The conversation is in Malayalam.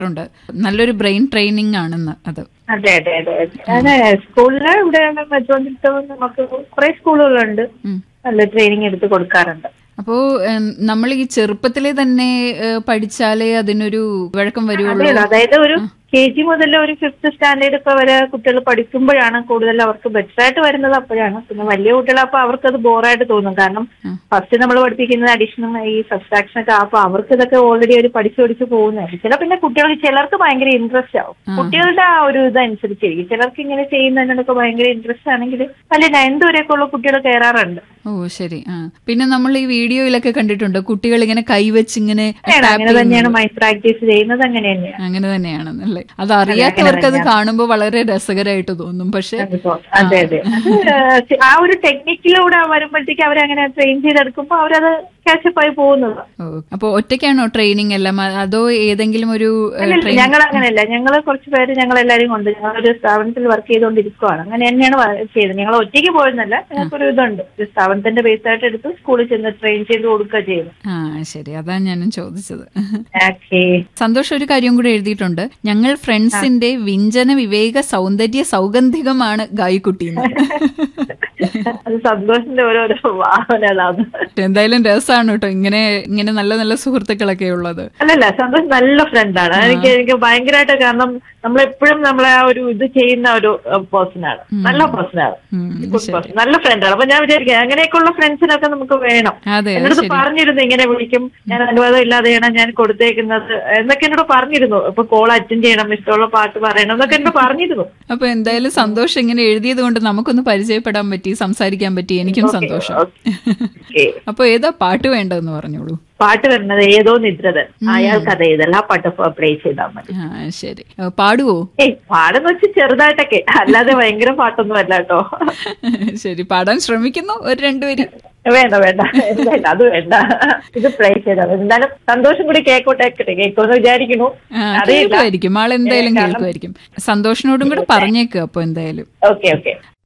ഉണ്ട് നല്ലൊരു ബ്രെയിൻ ട്രെയിനിങ് ആണെന്ന് അത് അതെ അതെ അതെ അതെ ഞാൻ സ്കൂളില് ഇവിടെ വെച്ചുകൊണ്ടിരിക്കുമ്പോൾ നമുക്ക് കുറെ സ്കൂളുകളുണ്ട് ഉം. നല്ല ട്രെയിനിങ് എടുത്ത് കൊടുക്കാറുണ്ട് അപ്പോ ഉം, നമ്മൾ ഈ ചെറുപ്പത്തിലെ തന്നെ ഏഹ്, പഠിച്ചാലേ അതിനൊരു വഴക്കം വരുള്ളൂ അതെയല്ലോ അതായത് ഒരു കെ ജി മുതൽ ഒരു ഫിഫ്ത് സ്റ്റാൻഡേർഡ് ഒക്കെ വരെ കുട്ടികൾ പഠിക്കുമ്പോഴാണ് കൂടുതൽ അവർക്ക് ബെറ്റർ ആയിട്ട് വരുന്നത് അപ്പോഴാണ് പിന്നെ വലിയ കുട്ടികളപ്പോൾ അവർക്ക് അത് ബോറായിട്ട് തോന്നും കാരണം ഫസ്റ്റ് നമ്മൾ പഠിപ്പിക്കുന്നത് അഡീഷനും ഈ സബ്സ്ട്രാക്ഷൻ ഒക്കെ അപ്പൊ അവർക്ക് ഇതൊക്കെ ഓൾറെഡി അവർ പഠിച്ചു പഠിച്ചു പോകുന്നതായിരിക്കും ചില പിന്നെ കുട്ടികൾക്ക് ചിലർക്ക് ഭയങ്കര ഇൻട്രസ്റ്റ് ആവും കുട്ടികളുടെ ആ ഒരു ഇതനുസരിച്ചിരിക്കും ചിലർക്ക് ഇങ്ങനെ ചെയ്യുന്നതിനൊക്കെ ഭയങ്കര ഇൻട്രസ്റ്റ് ആണെങ്കിൽ വലിയ നയൻത് വരെയൊക്കെ ഉള്ള കുട്ടികൾ കയറാറുണ്ട് ഓ ശരി ആ പിന്നെ നമ്മൾ ഈ വീഡിയോയിലൊക്കെ കണ്ടിട്ടുണ്ട് കുട്ടികൾ ഇങ്ങനെ കൈവച്ച് ഇങ്ങനെ അങ്ങനെയാണ്, tap അങ്ങനെ തന്നെയാണ് ചെയ്യുന്നത്. മൈൻഡ് പ്രാക്ടീസ് ചെയ്യുന്നത് അങ്ങനെ തന്നെയാണ് അങ്ങനെ തന്നെയാണെന്നല്ലേ അത് അറിയാത്തവർക്ക് അത് കാണുമ്പോൾ വളരെ രസകരമായിട്ട് തോന്നും പക്ഷെ അതിപ്പോ അതെ അതെ അത് ആ ഒരു ടെക്നിക്കിലൂടെ വരുമ്പോഴത്തേക്ക് അവരങ്ങനെ ട്രെയിൻ ചെയ്തെടുക്കുമ്പോൾ അവരത് കാച്ചപ്പ് ആയി പോകുന്നത് ഓ, അപ്പൊ ഒറ്റയ്ക്കാണോ ട്രെയിനിങ് എല്ലാം അ- അതോ ഏതെങ്കിലും ഒരു ട്രെയിൻ ഞങ്ങൾ അങ്ങനെയല്ല ഞങ്ങൾ കുറച്ച് പേര് ഞങ്ങൾ എല്ലാവരും കൊണ്ട് ഞങ്ങൾ ഒരു സ്ഥാപനത്തിൽ വർക്ക് ചെയ്തുകൊണ്ടിരിക്കുവാണ് അങ്ങനെ തന്നെയാണ് വ- ചെയ്തത് ഞങ്ങൾ ഒറ്റയ്ക്ക് പോയെന്നല്ല ഞങ്ങൾക്കൊരു ഇതുണ്ട് ഒരു സ്ഥാപനത്തിന്റെ ബേസ് ആയിട്ട് എടുത്ത് സ്കൂളിൽ ചെന്ന് ട്രെയിൻ ചെയ്ത് കൊടുക്കുക ചെയ്യുന്നു ആ ശരി അതാ ഞാനും ചോദിച്ചത് ഓക്കേ സന്തോഷം ഒരു കാര്യം കൂടെ എഴുതിയിട്ടുണ്ട് ഞങ്ങൾ ഫ്രണ്ട്സിന്റെ വ്യഞ്ജന വിവേക സൗന്ദര്യ സൗഗന്ധികമാണ് ഗായിക്കുട്ടി അത് സന്തോഷിന്റെ ഓരോരോ ഭാവനകളാണ് എന്തായാലും രസമാണ് കേട്ടോ ഇങ്ങനെ ഇങ്ങനെ നല്ല നല്ല സുഹൃത്തുക്കളൊക്കെ ഉള്ളത് അല്ലല്ല സന്തോഷ് നല്ല ഫ്രണ്ടാണ് എനിക്ക് എനിക്ക് ഭയങ്കരമായിട്ട് കാരണം നമ്മളെപ്പോഴും നമ്മളെ ആ ഒരു ഇത് ചെയ്യുന്ന ഒരു പേഴ്സണാണ് നല്ല പേഴ്സണാണ് ഉം, ഗുഡ് പേഴ്സൺ നല്ല ഫ്രണ്ടാണ് അപ്പൊ ഞാൻ വിചാരിക്കാം അങ്ങനെയൊക്കെയുള്ള ഫ്രണ്ട്സിനൊക്കെ നമുക്ക് വേണം അതെ എന്നോട് ശരി പറഞ്ഞിരുന്നു ഇങ്ങനെ വിളിക്കും ഞാൻ അനുവാദം ഇല്ലാതെയാണ് ഞാൻ കൊടുത്തേക്കുന്നത് എന്നൊക്കെ എന്നോട് പറഞ്ഞിരുന്നു ഇപ്പൊ കോൾ അറ്റൻഡ് ചെയ്യണം ഇഷ്ടമുള്ള പാട്ട് പറയണം എന്നൊക്കെ എന്നോട് പറഞ്ഞിരുന്നു അപ്പൊ എന്തായാലും സന്തോഷം ഇങ്ങനെ എഴുതിയത് കൊണ്ട് നമുക്കൊന്ന് പരിചയപ്പെടാൻ പറ്റി സംസാരിക്കാൻ പറ്റി എനിക്കും സന്തോഷം ഓക്കെ അപ്പൊ ഏതാ പാട്ട് വേണ്ടതെന്ന് പറഞ്ഞോളൂ പാട്ട് വരുന്നത് ഏതോ നിദ്രതൻ അയാൾക്ക് അത് ഏതല്ല ആ പാട്ട് പ്ലേ ചെയ്താൽ മതി ആ ശരി ഏ, പാടുവോ ഏയ് പാടെന്ന് വെച്ച് ചെറുതായിട്ടൊക്കെ അല്ലാതെ ഭയങ്കര പാട്ടൊന്നും അല്ല കേട്ടോ ശരി പാടാൻ ശ്രമിക്കുന്നു ഒരു രണ്ടുപേര് വേണ്ട വേണ്ട വേണ്ട അത് വേണ്ട ഇത് പ്ലേ ചെയ്താൽ മതി എന്തായാലും സന്തോഷം കൂടി കേക്കോട്ടെ കേൾക്കുമെന്ന് വിചാരിക്കുന്നു ആ, അറിയില്ല കേൾക്കുമായിരിക്കും ആൾ എന്തായാലും കാരണം- കേൾക്കുമായിരിക്കും സന്തോഷിനോടും കൂടെ പറഞ്ഞേക്ക് അപ്പൊ എന്തായാലും ഓക്കെ ഓക്കെ